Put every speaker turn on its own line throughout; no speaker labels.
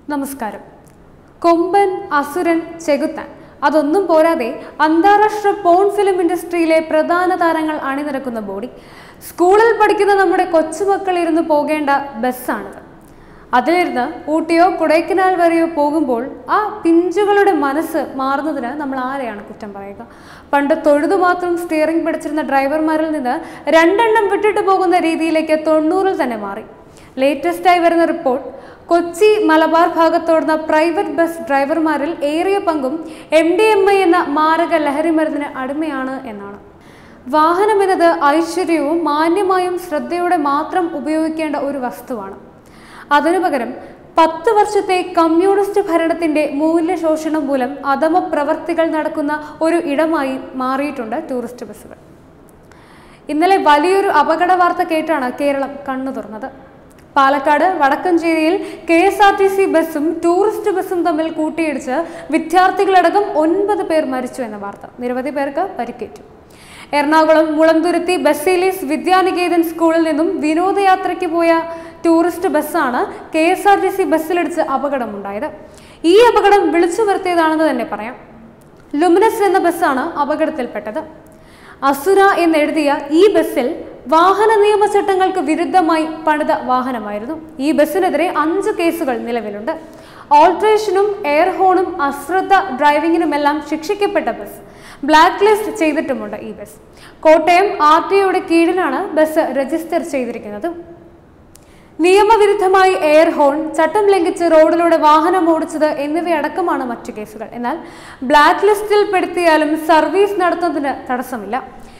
നമസ്കാരം കൊമ്പൻ അസുരൻ ചെകുത്താൻ അതൊന്നും പോരാതെ അന്താരാഷ്ട്ര പോൺ ഫിലിം ഇൻഡസ്ട്രിയിലെ പ്രധാന താരങ്ങൾ അണിനിരക്കുന്ന ബോഡി സ്കൂളിൽ പഠിക്കുന്ന നമ്മുടെ കൊച്ചുമക്കൾ ഇരുന്ന് പോകേണ്ട ബസ്സാണിത് അതിലിരുന്ന് ഊട്ടിയോ കൊടൈക്കനാൽ വരെയോ പോകുമ്പോൾ ആ പിഞ്ചുകളുടെ മനസ്സ് മാറുന്നതിന് നമ്മൾ ആരെയാണ് കുറ്റം പറയുക പണ്ട് തൊഴുതു മാത്രം സ്റ്റിയറിംഗ് പിടിച്ചിരുന്ന ഡ്രൈവർമാരിൽ നിന്ന് രണ്ടെണ്ണം വിട്ടിട്ട് പോകുന്ന രീതിയിലേക്ക് തൊണ്ണൂറിൽ തന്നെ മാറി ലേറ്റസ്റ്റായി വരുന്ന റിപ്പോർട്ട് കൊച്ചി മലബാർ ഭാഗത്തോടുന്ന പ്രൈവറ്റ് ബസ് ഡ്രൈവർമാരിൽ ഏറിയ പങ്കും എം ഡി എം ഐ എന്ന മാരക ലഹരി മരുന്നിന് അടിമയാണ് എന്നാണ് വാഹനം എന്നത് ഐശ്വര്യവും മാന്യമായും ശ്രദ്ധയോടെ മാത്രം ഉപയോഗിക്കേണ്ട ഒരു വസ്തുവാണ് അതിനു പകരം പത്ത് വർഷത്തെ കമ്മ്യൂണിസ്റ്റ് ഭരണത്തിന്റെ മൂല്യശോഷണം മൂലം അധമ പ്രവർത്തികൾ നടക്കുന്ന ഒരു ഇടമായി മാറിയിട്ടുണ്ട് ടൂറിസ്റ്റ് ബസ്സുകൾ ഇന്നലെ വലിയൊരു അപകട വാർത്ത കേട്ടാണ് കേരളം കണ്ണു തുറന്നത് പാലക്കാട് വടക്കഞ്ചേരിയിൽ K S R T C ബസ്സും ടൂറിസ്റ്റ് ബസ്സും തമ്മിൽ കൂട്ടിയിടിച്ച് വിദ്യാർത്ഥികളടക്കം ഒൻപത് പേർ മരിച്ചു എന്ന വാർത്ത നിരവധി പേർക്ക് പരിക്കേറ്റു എറണാകുളം മുളന്തുരുത്തി ബസേലീസ് വിദ്യാനികേതൻ സ്കൂളിൽ നിന്നും വിനോദയാത്രയ്ക്ക് പോയ ടൂറിസ്റ്റ് ബസ്സാണ് K S R T C ബസ്സിലിടിച്ച് അപകടമുണ്ടായത് ഈ അപകടം വിളിച്ചു വരുത്തിയതാണെന്ന് തന്നെ പറയാം ലുമിനസ് എന്ന ബസ്സാണ് അപകടത്തിൽപ്പെട്ടത് അസുര എന്നെഴുതിയ ഈ ബസ്സിൽ വാഹന നിയമചട്ടങ്ങൾക്ക് വിരുദ്ധമായി പണിത വാഹനമായിരുന്നു ഈ ബസ്സിനെതിരെ അഞ്ച് കേസുകൾ നിലവിലുണ്ട് ഓൾട്രേഷനും എയർ ഹോണും അശ്രദ്ധ ഡ്രൈവിങ്ങിനുമെല്ലാം ശിക്ഷിക്കപ്പെട്ട ബസ് ബ്ലാക്ക് ലിസ്റ്റ് ചെയ്തിട്ടുമുണ്ട് ഈ ബസ് കോട്ടയം ആർ ടി ഒയുടെ കീഴിലാണ് ബസ് രജിസ്റ്റർ ചെയ്തിരിക്കുന്നത് നിയമവിരുദ്ധമായി എയർ ഹോൺ ചട്ടം ലംഘിച്ച് റോഡിലൂടെ വാഹനം ഓടിച്ചത് എന്നിവയടക്കമാണ് മറ്റു കേസുകൾ എന്നാൽ ബ്ലാക്ക് ലിസ്റ്റിൽ പെടുത്തിയാലും സർവീസ് നടത്തുന്നതിന് തടസ്സമില്ല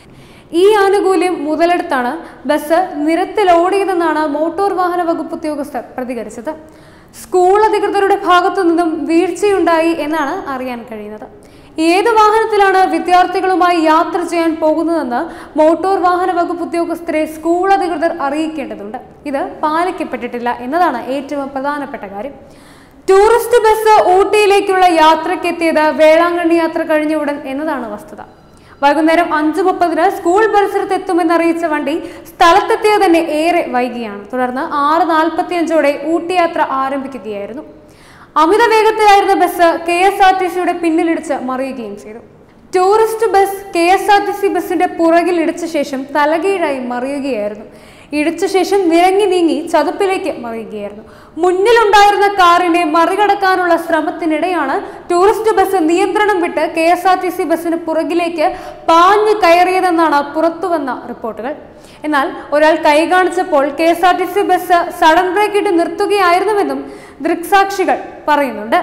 ഈ ആനുകൂല്യം മുതലെടുത്താണ് ബസ് നിരത്തിൽ ഓടിയതെന്നാണ് മോട്ടോർ വാഹന വകുപ്പ് ഉദ്യോഗസ്ഥർ പ്രതികരിച്ചത് സ്കൂൾ അധികൃതരുടെ ഭാഗത്തു നിന്നും വീഴ്ചയുണ്ടായി എന്നാണ് അറിയാൻ കഴിയുന്നത് ഏത് വാഹനത്തിലാണ് വിദ്യാർത്ഥികളുമായി യാത്ര ചെയ്യാൻ പോകുന്നതെന്ന് മോട്ടോർ വാഹന വകുപ്പ് ഉദ്യോഗസ്ഥരെ സ്കൂൾ അധികൃതർ അറിയിക്കേണ്ടതുണ്ട് ഇത് പാലിക്കപ്പെട്ടിട്ടില്ല എന്നതാണ് ഏറ്റവും പ്രധാനപ്പെട്ട കാര്യം ടൂറിസ്റ്റ് ബസ് ഊട്ടിയിലേക്കുള്ള യാത്രയ്ക്കെത്തിയത് വേളാങ്കണ്ണി യാത്ര കഴിഞ്ഞ ഉടൻ എന്നതാണ് വസ്തുത വൈകുന്നേരം അഞ്ചു മുപ്പതിന് സ്കൂൾ പരിസരത്ത് എത്തുമെന്നറിയിച്ച വണ്ടി സ്ഥലത്തെത്തിയത് തന്നെ ഏറെ വൈകിയാണ് തുടർന്ന് ആറ് നാൽപ്പത്തിയഞ്ചോടെ ഊട്ടി യാത്ര ആരംഭിക്കുകയായിരുന്നു അമിത വേഗത്തിലായിരുന്ന bus K S R T സിയുടെ പിന്നിലിടിച്ച് മറിയുകയും ചെയ്തു tourist bus K S R T C ബസിന്റെ പുറകിൽ ഇടിച്ച ശേഷം തലകീഴായി മറിയുകയായിരുന്നു ഇടിച്ച ശേഷം നിരങ്ങി നീങ്ങി ചതുപ്പിലേക്ക് മറിയുകയായിരുന്നു മുന്നിലുണ്ടായിരുന്ന കാറിനെ മറികടക്കാനുള്ള ശ്രമത്തിനിടെയാണ് ടൂറിസ്റ്റ് ബസ് നിയന്ത്രണം വിട്ട് K S R T C ബസിന് പുറകിലേക്ക് പാഞ്ഞു കയറിയതെന്നാണ് പുറത്തുവന്ന റിപ്പോർട്ടുകൾ എന്നാൽ ഒരാൾ കൈ കാണിച്ചപ്പോൾ K S R T C bus sudden brake ഇട്ട് നിർത്തുകയായിരുന്നുവെന്നും ദൃക്സാക്ഷികൾ പറയുന്നുണ്ട്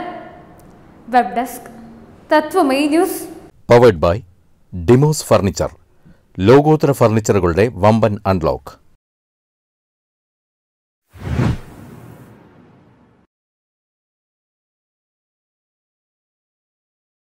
web desk Tatwamayi news
powered by Demos furniture ലോകോത്തര ഫർണിച്ചറുകളുടെ വമ്പൻ അൺലോക്ക്